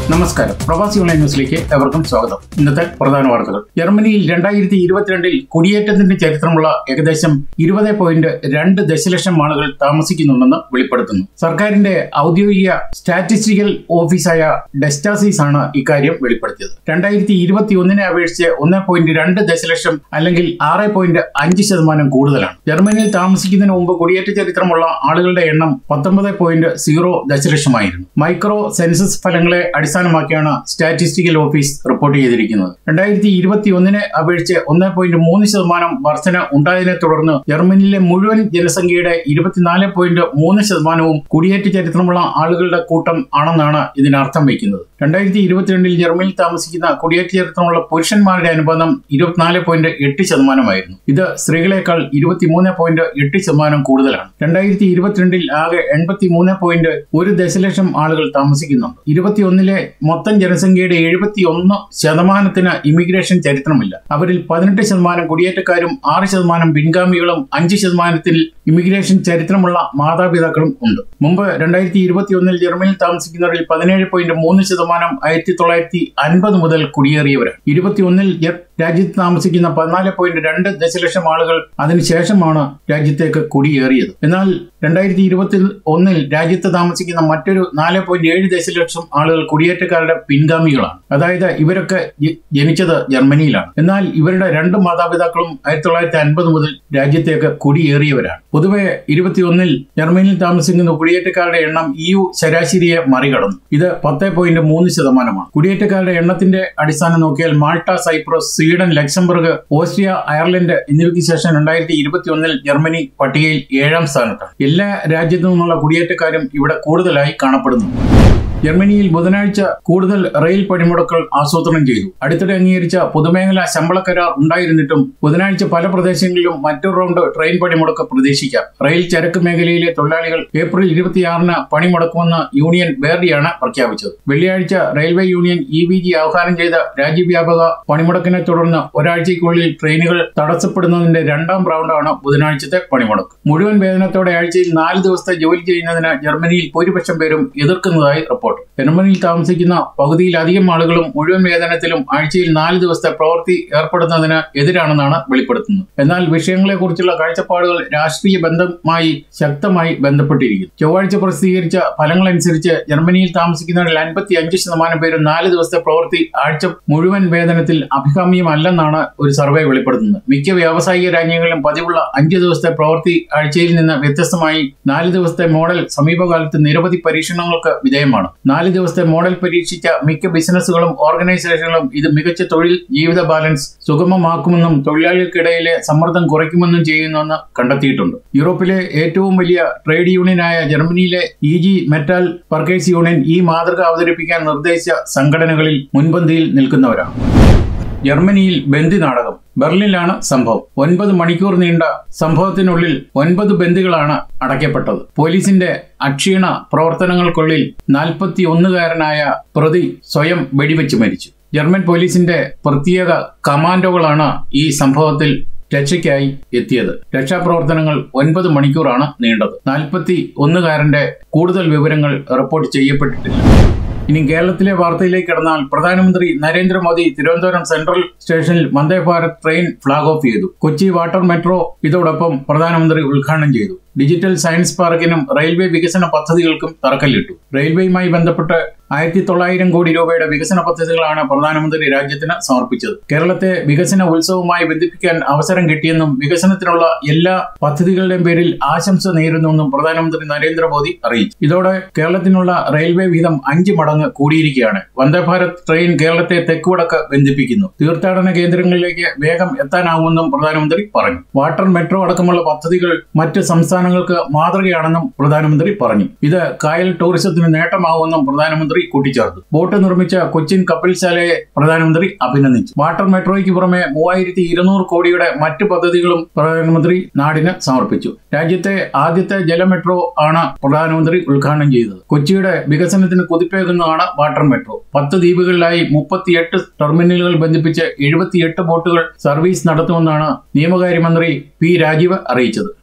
നമസ്കാരം പ്രവാസി ഓൺലൈൻ ന്യൂസിലേക്ക് എവർക്കും സ്വാഗതം ഇന്നത്തെ പ്രധാന വാർത്തകൾ ജർമ്മനിയിൽ രണ്ടായിരത്തി ഇരുപത്തിരണ്ടിൽ കുടിയേറ്റത്തിന്റെ ചരിത്രമുള്ള ഏകദേശം ഇരുപത് പോയിന്റ് രണ്ട് ദശലക്ഷം ആളുകൾ താമസിക്കുന്നുണ്ടെന്ന് വെളിപ്പെടുത്തുന്നു സർക്കാരിന്റെ ഔദ്യോഗിക സ്റ്റാറ്റിസ്റ്റിക്കൽ ഓഫീസായ ഡെസ്റ്റാസീസ് ആണ് ഇക്കാര്യം വെളിപ്പെടുത്തിയത് രണ്ടായിരത്തി ഇരുപത്തി ഒന്നിനെ അപേക്ഷിച്ച് ഒന്ന് പോയിന്റ് രണ്ട് ദശലക്ഷം അല്ലെങ്കിൽ ആറ് പോയിന്റ് അഞ്ച് ശതമാനം കൂടുതലാണ് ജർമ്മനിയിൽ താമസിക്കുന്നതിന് മുമ്പ് കുടിയേറ്റ ചരിത്രമുള്ള ആളുകളുടെ എണ്ണം പത്തൊമ്പത് പോയിന്റ് സീറോ ദശലക്ഷമായിരുന്നു മൈക്രോ സെൻസസ് ഫലങ്ങളെ അടിസ്ഥാനമാക്കിയാണ് സ്റ്റാറ്റിസ്റ്റിക്കൽ ഓഫീസ് റിപ്പോർട്ട് ചെയ്തിരിക്കുന്നത് രണ്ടായിരത്തി ഇരുപത്തി ഒന്നിനെ അപേക്ഷിച്ച് ഒന്ന് പോയിന്റ് മൂന്ന് ശതമാനം വർധന ഉണ്ടായതിനെ തുടർന്ന് ജർമ്മനിയിലെ മുഴുവൻ ജനസംഖ്യയുടെ ഇരുപത്തിനാല് പോയിന്റ് മൂന്ന് ശതമാനവും കുടിയേറ്റ ചരിത്രമുള്ള ആളുകളുടെ കൂട്ടം ആണെന്നാണ് ഇതിനർത്ഥം വയ്ക്കുന്നത് രണ്ടായിരത്തി ഇരുപത്തിരണ്ടിൽ ജർമ്മനിയിൽ താമസിക്കുന്ന കുടിയേറ്റ ചരിത്രമുള്ള പുരുഷന്മാരുടെ അനുപാതം ഇരുപത്തിനാല് പോയിന്റ് എട്ട് ശതമാനമായിരുന്നു ഇത് സ്ത്രീകളെക്കാൾ ഇരുപത്തിമൂന്ന് പോയിന്റ് എട്ട് ശതമാനം കൂടുതലാണ് രണ്ടായിരത്തി ഇരുപത്തിരണ്ടിൽ ആകെ എൺപത്തി മൂന്ന് പോയിന്റ് ഒരു ദശലക്ഷം ആളുകൾ താമസിക്കുന്നുണ്ട് ഇരുപത്തിയൊന്നിലെ മൊത്തം ജനസംഖ്യയുടെ എഴുപത്തി ഒന്ന് ശതമാനത്തിന് ഇമിഗ്രേഷൻ ചരിത്രമില്ല അവരിൽ പതിനെട്ട് ശതമാനം കുടിയേറ്റക്കാരും ആറ് ശതമാനം പിൻഗാമികളും അഞ്ച് ശതമാനത്തിൽ ഇമിഗ്രേഷൻ ചരിത്രമുള്ള മാതാപിതാക്കളും ഉണ്ട് മുമ്പ് രണ്ടായിരത്തി ഇരുപത്തിയൊന്നിൽ ജർമ്മനിയിൽ താമസിക്കുന്നവരിൽ പതിനേഴ് പോയിന്റ് മൂന്ന് ശതമാനം ആയിരത്തി തൊള്ളായിരത്തി അൻപത് മുതൽ കുടിയേറിയവരാണ് ഇരുപത്തിയൊന്നിൽ ജർ- രാജ്യത്ത് താമസിക്കുന്ന പതിനാല് പോയിന്റ് രണ്ട് ദശലക്ഷം ആളുകൾ അതിനുശേഷമാണ് രാജ്യത്തേക്ക് കുടിയേറിയത് എന്നാൽ രണ്ടായിരത്തി ഇരുപത്തി ഒന്നിൽ രാജ്യത്ത് താമസിക്കുന്ന മറ്റൊരു നാല് പോയിന്റ് ഏഴ് ദശലക്ഷം ആളുകൾ കുടിയേറ്റക്കാരുടെ പിൻഗാമികളാണ് അതായത് ഇവരൊക്കെ ജ- ജനിച്ചത് ജർമ്മനിയിലാണ് എന്നാൽ ഇവരുടെ രണ്ട് മാതാപിതാക്കളും ആയിരത്തി തൊള്ളായിരത്തി അൻപത് മുതൽ രാജ്യത്തേക്ക് കുടിയേറിയവരാണ് പൊതുവെ ഇരുപത്തിയൊന്നിൽ ജർമ്മനിയിൽ താമസിക്കുന്ന കുടിയേറ്റക്കാരുടെ എണ്ണം ഇ യു ശരാശരിയെ മറികടന്നു ഇത് പത്ത് പോയിന്റ് മൂന്ന് ശതമാനമാണ് കുടിയേറ്റക്കാരുടെ എണ്ണത്തിന്റെ അടിസ്ഥാനം നോക്കിയാൽ Malta Cyprus Sweden Luxembourg Austria Ireland എന്നിവയ്ക്ക് ശേഷം രണ്ടായിരത്തി ഇരുപത്തിയൊന്നിൽ ജർമ്മനി പട്ടികയിൽ ഏഴാം സ്ഥാനത്താണ് എല്ലാ രാജ്യത്തു നിന്നുള്ള കുടിയേറ്റക്കാരും ഇവിടെ കൂടുതലായി കാണപ്പെടുന്നു ജർമ്മനിയിൽ ബുധനാഴ്ച കൂടുതൽ റെയിൽ പണിമുടക്കൾ ആസൂത്രണം ചെയ്തു അടുത്തിടെ അംഗീകരിച്ച പൊതുമേഖലാ ശമ്പള കരാർ ഉണ്ടായിരുന്നിട്ടും ബുധനാഴ്ച പല പ്രദേശങ്ങളിലും മറ്റൊരു റൗണ്ട് ട്രെയിൻ പണിമുടക്ക് പ്രതീക്ഷിക്കാം റെയിൽ ചരക്ക് മേഖലയിലെ തൊഴിലാളികൾ ഏപ്രിൽ ഇരുപത്തിയാറിന് പണിമുടക്കുമെന്ന് യൂണിയൻ വേർഡിയാണ് പ്രഖ്യാപിച്ചത് വെള്ളിയാഴ്ച railway union E V G ആഹ്വാനം ചെയ്ത രാജ്യവ്യാപക പണിമുടക്കിനെ തുടർന്ന് ഒരാഴ്ചയ്ക്കുള്ളിൽ ട്രെയിനുകൾ തടസ്സപ്പെടുന്നതിന്റെ രണ്ടാം റൗണ്ടാണ് ബുധനാഴ്ചത്തെ പണിമുടക്ക് മുഴുവൻ വേതനത്തോടെ ആഴ്ചയിൽ നാല് ദിവസത്തെ ജോലി ചെയ്യുന്നതിന് ജർമ്മനിയിൽ ഭൂരിപക്ഷം പേരും എതിർക്കുന്നതായി റിപ്പോർട്ട് ജർമ്മനിയിൽ താമസിക്കുന്ന പകുതിയിലധികം ആളുകളും മുഴുവൻ വേതനത്തിലും ആഴ്ചയിൽ നാല് ദിവസത്തെ പ്രവൃത്തി ഏർപ്പെടുന്നതിന് എതിരാണെന്നാണ് വെളിപ്പെടുത്തുന്നത് എന്നാൽ വിഷയങ്ങളെക്കുറിച്ചുള്ള കാഴ്ചപ്പാടുകൾ രാഷ്ട്രീയ ബന്ധമായി ശക്തമായി ബന്ധപ്പെട്ടിരിക്കുന്നു ചൊവ്വാഴ്ച പ്രസിദ്ധീകരിച്ച ഫലങ്ങളനുസരിച്ച് ജർമ്മനിയിൽ താമസിക്കുന്നവരിൽ അൻപത്തി അഞ്ച് ശതമാനം പേരും നാല് ദിവസത്തെ പ്രവൃത്തി ആഴ്ച മുഴുവൻ വേതനത്തിൽ അഭികാമ്യമല്ലെന്നാണ് ഒരു സർവേ വെളിപ്പെടുത്തുന്നത് മിക്ക വ്യാവസായിക രാജ്യങ്ങളിലും പതിവുള്ള അഞ്ച് ദിവസത്തെ പ്രവൃത്തി ആഴ്ചയിൽ നിന്ന് വ്യത്യസ്തമായി നാല് ദിവസത്തെ മോഡൽ സമീപകാലത്ത് നിരവധി പരീക്ഷണങ്ങൾക്ക് വിധേയമാണ് നാല് ദിവസത്തെ മോഡൽ പരീക്ഷിച്ച മിക്ക ബിസിനസ്സുകളും ഓർഗനൈസേഷനുകളും ഇത് മികച്ച തൊഴിൽ ജീവിത ബാലൻസ് സുഗമമാക്കുമെന്നും തൊഴിലാളികൾക്കിടയിലെ സമ്മർദ്ദം കുറയ്ക്കുമെന്നും ചെയ്യുന്നുവെന്ന് കണ്ടെത്തിയിട്ടുണ്ട് യൂറോപ്പിലെ ഏറ്റവും വലിയ ട്രേഡ് യൂണിയനായ ജർമ്മനിയിലെ I G Metall workers union ഈ മാതൃക അവതരിപ്പിക്കാൻ നിർദ്ദേശിച്ച സംഘടനകളിൽ മുൻപന്തിയിൽ നിൽക്കുന്നവരാണ് ജർമ്മനിയിൽ ബന്ദി നാടകം ബെർലിനിലാണ് സംഭവം ഒൻപത് മണിക്കൂർ നീണ്ട സംഭവത്തിനുള്ളിൽ ഒൻപത് ബന്ദികളാണ് അടയ്ക്കപ്പെട്ടത് പോലീസിന്റെ അക്ഷീണ പ്രവർത്തനങ്ങൾക്കുള്ളിൽ നാൽപ്പത്തി ഒന്നുകാരനായ പ്രതി സ്വയം വെടിവെച്ച് മരിച്ചു ജർമ്മൻ പോലീസിന്റെ പ്രത്യേക കമാൻഡോകളാണ് ഈ സംഭവത്തിൽ രക്ഷയ്ക്കായി എത്തിയത് രക്ഷാപ്രവർത്തനങ്ങൾ ഒൻപത് മണിക്കൂറാണ് നീണ്ടത് നാൽപ്പത്തി ഒന്നുകാരന്റെ കൂടുതൽ വിവരങ്ങൾ റിപ്പോർട്ട് ചെയ്യപ്പെട്ടിട്ടില്ല ഇനി കേരളത്തിലെ വാർത്തയിലേക്ക് കടന്നാൽ പ്രധാനമന്ത്രി നരേന്ദ്രമോദി തിരുവനന്തപുരം സെൻട്രൽ സ്റ്റേഷനിൽ വന്ദേ ഭാരത് ട്രെയിൻ ഫ്ളാഗ് ഓഫ് ചെയ്തു കൊച്ചി വാട്ടർ മെട്രോ ഇതോടൊപ്പം പ്രധാനമന്ത്രി ഉദ്ഘാടനം ചെയ്തു ഡിജിറ്റൽ സയൻസ് പാർക്കിനും റെയിൽവേ വികസന പദ്ധതികൾക്കും തറക്കല്ലിട്ടു റെയിൽവേയുമായി ബന്ധപ്പെട്ട് ആയിരത്തി തൊള്ളായിരം കോടി രൂപയുടെ വികസന പദ്ധതികളാണ് പ്രധാനമന്ത്രി രാജ്യത്തിന് സമർപ്പിച്ചത് കേരളത്തെ വികസന ഉത്സവവുമായി ബന്ധിപ്പിക്കാൻ അവസരം കിട്ടിയെന്നും വികസനത്തിനുള്ള എല്ലാ പദ്ധതികളുടെയും പേരിൽ ആശംസ നേരുന്നുവെന്നും പ്രധാനമന്ത്രി നരേന്ദ്രമോദി അറിയിച്ചു ഇതോടെ കേരളത്തിനുള്ള റെയിൽവേ വീതം അഞ്ച് മടങ്ങ് കൂടിയിരിക്കുകയാണ് വന്ദേ ഭാരത് ട്രെയിൻ കേരളത്തെ തെക്കുവടക്ക് ബന്ധിപ്പിക്കുന്നു തീർത്ഥാടന കേന്ദ്രങ്ങളിലേക്ക് വേഗം എത്താനാവുമെന്നും പ്രധാനമന്ത്രി പറഞ്ഞു വാട്ടർ മെട്രോ അടക്കമുള്ള പദ്ധതികൾ മറ്റ് സംസ്ഥാനങ്ങൾക്ക് മാതൃകയാണെന്നും പ്രധാനമന്ത്രി പറഞ്ഞു ഇത് കായൽ ടൂറിസത്തിന് നേട്ടമാവുമെന്നും പ്രധാനമന്ത്രി കൂട്ടിച്ചേർത്തു ബോട്ട് നിർമ്മിച്ച കൊച്ചിൻ കപ്പൽശാലയെ പ്രധാനമന്ത്രി അഭിനന്ദിച്ചു വാട്ടർ മെട്രോയ്ക്ക് പുറമെ മൂവായിരത്തി ഇരുന്നൂറ് കോടിയുടെ മറ്റ് പദ്ധതികളും പ്രധാനമന്ത്രി നാടിന് സമർപ്പിച്ചു രാജ്യത്തെ ആദ്യത്തെ ജല മെട്രോ ആണ് പ്രധാനമന്ത്രി ഉദ്ഘാടനം ചെയ്തത് കൊച്ചിയുടെ വികസനത്തിന് കുതിപ്പേകുന്നതാണ് വാട്ടർ മെട്രോ പത്ത് ദ്വീപുകളിലായി മുപ്പത്തിയെട്ട് ടെർമിനലുകൾ ബന്ധിപ്പിച്ച് എഴുപത്തിയെട്ട് ബോട്ടുകൾ സർവീസ് നടത്തുമെന്നാണ് നിയമകാര്യമന്ത്രി പി രാജീവ് അറിയിച്ചത്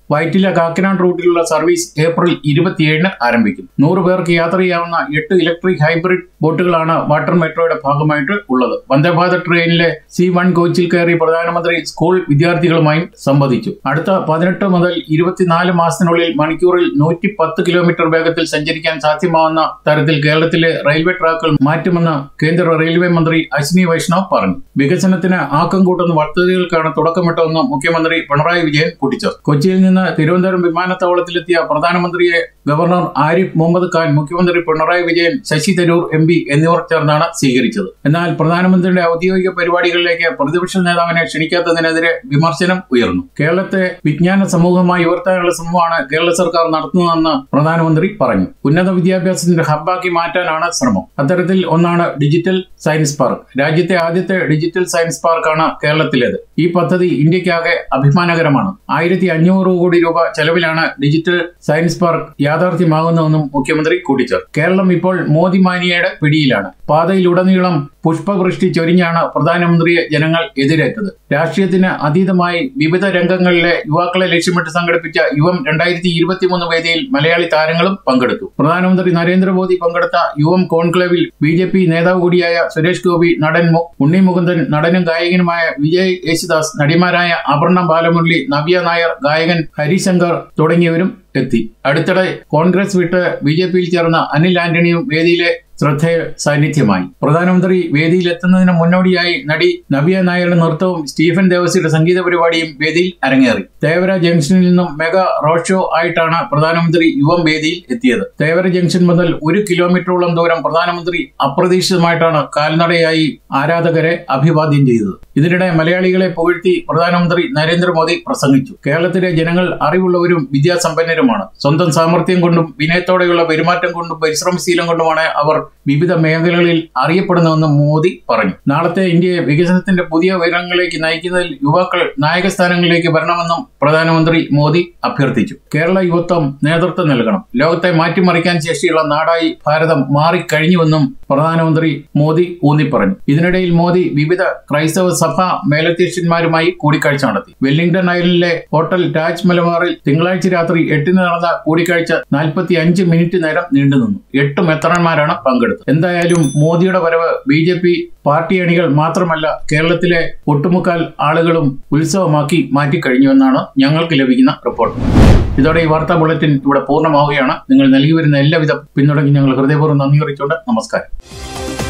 വൈറ്റില കാക്കനാട് റൂട്ടിലുള്ള സർവീസ് ഏപ്രിൽ ഇരുപത്തിയേഴിന് ആരംഭിക്കും നൂറ് പേർക്ക് യാത്ര ചെയ്യാവുന്ന എട്ട് ഇലക്ട്രിക് ഹൈബ്രിഡ് ബോട്ടുകളാണ് വാട്ടർ മെട്രോയുടെ ഭാഗമായിട്ട് ഉള്ളത് വന്ദേഭാരത് ട്രെയിനിലെ സി വൺ കോച്ചിൽ കയറി പ്രധാനമന്ത്രി സ്കൂൾ വിദ്യാർത്ഥികളുമായും സംവദിച്ചു അടുത്ത പതിനെട്ട് മുതൽ ഇരുപത്തിനാല് മാസത്തിനുള്ളിൽ മണിക്കൂറിൽ നൂറ്റി പത്ത് കിലോമീറ്റർ വേഗത്തിൽ സഞ്ചരിക്കാൻ സാധ്യമാവുന്ന തരത്തിൽ കേരളത്തിലെ റെയിൽവേ ട്രാക്കുകൾ മാറ്റുമെന്ന് കേന്ദ്ര റെയിൽവേ മന്ത്രി അശ്വിനി വൈഷ്ണവ് പറഞ്ഞു വികസനത്തിന് ആക്കം കൂട്ടുന്ന പദ്ധതികൾക്കാണ് തുടക്കമിട്ടതെന്ന് മുഖ്യമന്ത്രി പിണറായി വിജയൻ കൂട്ടിച്ചേർത്തു കൊച്ചിയിൽ നിന്ന് തിരുവനന്തപുരം വിമാനത്താവളത്തിലെത്തിയ പ്രധാനമന്ത്രിയെ ഗവർണർ ആരിഫ് മുഹമ്മദ് ഖാൻ മുഖ്യമന്ത്രി പിണറായി വിജയൻ ശശി തരൂർ എം പി എന്നിവർ ചേർന്നാണ് സ്വീകരിച്ചത് എന്നാൽ പ്രധാനമന്ത്രിയുടെ ഔദ്യോഗിക പരിപാടികളിലേക്ക് പ്രതിപക്ഷ നേതാവിനെ ക്ഷണിക്കാത്തതിനെതിരെ വിമർശനം ഉയർന്നു കേരളത്തെ വിജ്ഞാന സമൂഹമായി ഉയർത്താനുള്ള ശ്രമമാണ് കേരള സർക്കാർ നടത്തുന്നതെന്ന് പ്രധാനമന്ത്രി പറഞ്ഞു ഉന്നത വിദ്യാഭ്യാസത്തിന്റെ ഹബ്ബാക്കി മാറ്റാനാണ് ശ്രമം അത്തരത്തിൽ ഒന്നാണ് ഡിജിറ്റൽ സയൻസ് പാർക്ക് രാജ്യത്തെ ആദ്യത്തെ ഡിജിറ്റൽ സയൻസ് പാർക്കാണ് കേരളത്തിലേത് ഈ പദ്ധതി ഇന്ത്യക്കാകെ അഭിമാനകരമാണ് ആയിരത്തി അഞ്ഞൂറ് കോടി രൂപ ചെലവിലാണ് ഡിജിറ്റൽ സയൻസ് പാർക്ക് യാഥാർത്ഥ്യമാകുന്നതെന്നും മുഖ്യമന്ത്രി കൂട്ടിച്ചേർത്തു കേരളം ഇപ്പോൾ മോദി മാനിയയുടെ പിടിയിലാണ് പാതയിലുടനീളം പുഷ്പവൃഷ്ടി ചൊരിഞ്ഞാണ് പ്രധാനമന്ത്രിയെ ജനങ്ങൾ എതിരേറ്റത് രാഷ്ട്രീയത്തിന് അതീതമായി വിവിധ രംഗങ്ങളിലെ യുവാക്കളെ ലക്ഷ്യമിട്ട് സംഘടിപ്പിച്ച യുവം രണ്ടായിരത്തി ഇരുപത്തിമൂന്ന് വേദിയിൽ മലയാളി താരങ്ങളും പങ്കെടുത്തു പ്രധാനമന്ത്രി നരേന്ദ്രമോദി പങ്കെടുത്ത യുവം കോൺക്ലേവിൽ ബി ജെ പി നേതാവ് കൂടിയായ സുരേഷ് ഗോപി നടൻ മു- ഉണ്ണി മുകുന്ദൻ നടനും ഗായകനുമായ വിജയ് യേശുദാസ് നടിമാരായ അപർണ ബാലമുരളി നവ്യ നായർ ഗായകൻ ഹരിശങ്കർ തുടങ്ങിയവരും എത്തി അടുത്തിടെ കോൺഗ്രസ് വിട്ട് ബി ജെ പിയിൽ ചേർന്ന അനിൽ ആന്റണിയും വേദിയിലെ ശ്രദ്ധേയ സാന്നിധ്യമായി പ്രധാനമന്ത്രി വേദിയിൽ എത്തുന്നതിന് മുന്നോടിയായി നടി നവ്യ നായരുടെ നൃത്തവും സ്റ്റീഫൻ ദേവസിയുടെ സംഗീത പരിപാടിയും വേദിയിൽ അരങ്ങേറി തേവര ജംഗ്ഷനിൽ നിന്നും മെഗാ റോഡ് ഷോ ആയിട്ടാണ് പ്രധാനമന്ത്രി യുവം വേദിയിൽ എത്തിയത് തേവര ജംഗ്ഷൻ മുതൽ ഒരു കിലോമീറ്ററോളം ദൂരം പ്രധാനമന്ത്രി അപ്രതീക്ഷിതമായിട്ടാണ് കാൽനടയായി ആരാധകരെ അഭിവാദ്യം ചെയ്തത് ഇതിനിടെ മലയാളികളെ പുകഴ്ത്തി പ്രധാനമന്ത്രി നരേന്ദ്രമോദി പ്രസംഗിച്ചു കേരളത്തിലെ ജനങ്ങൾ അറിവുള്ളവരും വിദ്യാസമ്പന്നരുമാണ് സ്വന്തം സാമർഥ്യം കൊണ്ടും വിനയത്തോടെയുള്ള പെരുമാറ്റം കൊണ്ടും പരിശ്രമശീലം കൊണ്ടുമാണ് അവർ വിവിധ മേഖലകളിൽ അറിയപ്പെടുന്നതെന്ന് മോദി പറഞ്ഞു നാളത്തെ ഇന്ത്യയെ വികസനത്തിന്റെ പുതിയ ഉയരങ്ങളിലേക്ക് നയിക്കുന്നതിൽ യുവാക്കൾ നായകസ്ഥാനങ്ങളിലേക്ക് വരണമെന്നും പ്രധാനമന്ത്രി മോദി അഭ്യർത്ഥിച്ചു കേരള യുവത്വം നേതൃത്വം നൽകണം ലോകത്തെ മാറ്റിമറിക്കാൻ ശേഷിയുള്ള നാടായി ഭാരതം മാറിക്കഴിഞ്ഞുവെന്നും പ്രധാനമന്ത്രി മോദി ഊന്നിപ്പറഞ്ഞു ഇതിനിടയിൽ മോദി വിവിധ ക്രൈസ്തവ സഭാ മേലധ്യക്ഷന്മാരുമായി കൂടിക്കാഴ്ച നടത്തി വെല്ലിംഗ്ടൺ ഐലൻഡിലെ ഹോട്ടൽ രാജ് മലബാറിൽ തിങ്കളാഴ്ച രാത്രി എട്ടിന് നടന്ന കൂടിക്കാഴ്ച നാൽപ്പത്തി അഞ്ച് മിനിറ്റ് നേരം നീണ്ടുനിന്നു എട്ട് മെത്രന്മാരാണ് പങ്കെടുത്തത് എന്തായാലും മോദിയുടെ വരവ് ബി ജെ പി പാർട്ടി അണികൾ മാത്രമല്ല കേരളത്തിലെ ഒട്ടുമുക്കാൽ ആളുകളും ഉത്സവമാക്കി മാറ്റിക്കഴിഞ്ഞുവെന്നാണ് ഞങ്ങൾക്ക് ലഭിക്കുന്ന റിപ്പോർട്ട് ഇതോടെ ഈ വാർത്താ ബുള്ളറ്റിൻ ഇവിടെ പൂർണ്ണമാവുകയാണ് നിങ്ങൾ നൽകി വരുന്ന എല്ലാവിധ പിന്തുണയ്ക്കും ഞങ്ങൾ ഹൃദയപൂർവ്വം നന്ദി അറിയിച്ചുകൊണ്ട് നമസ്കാരം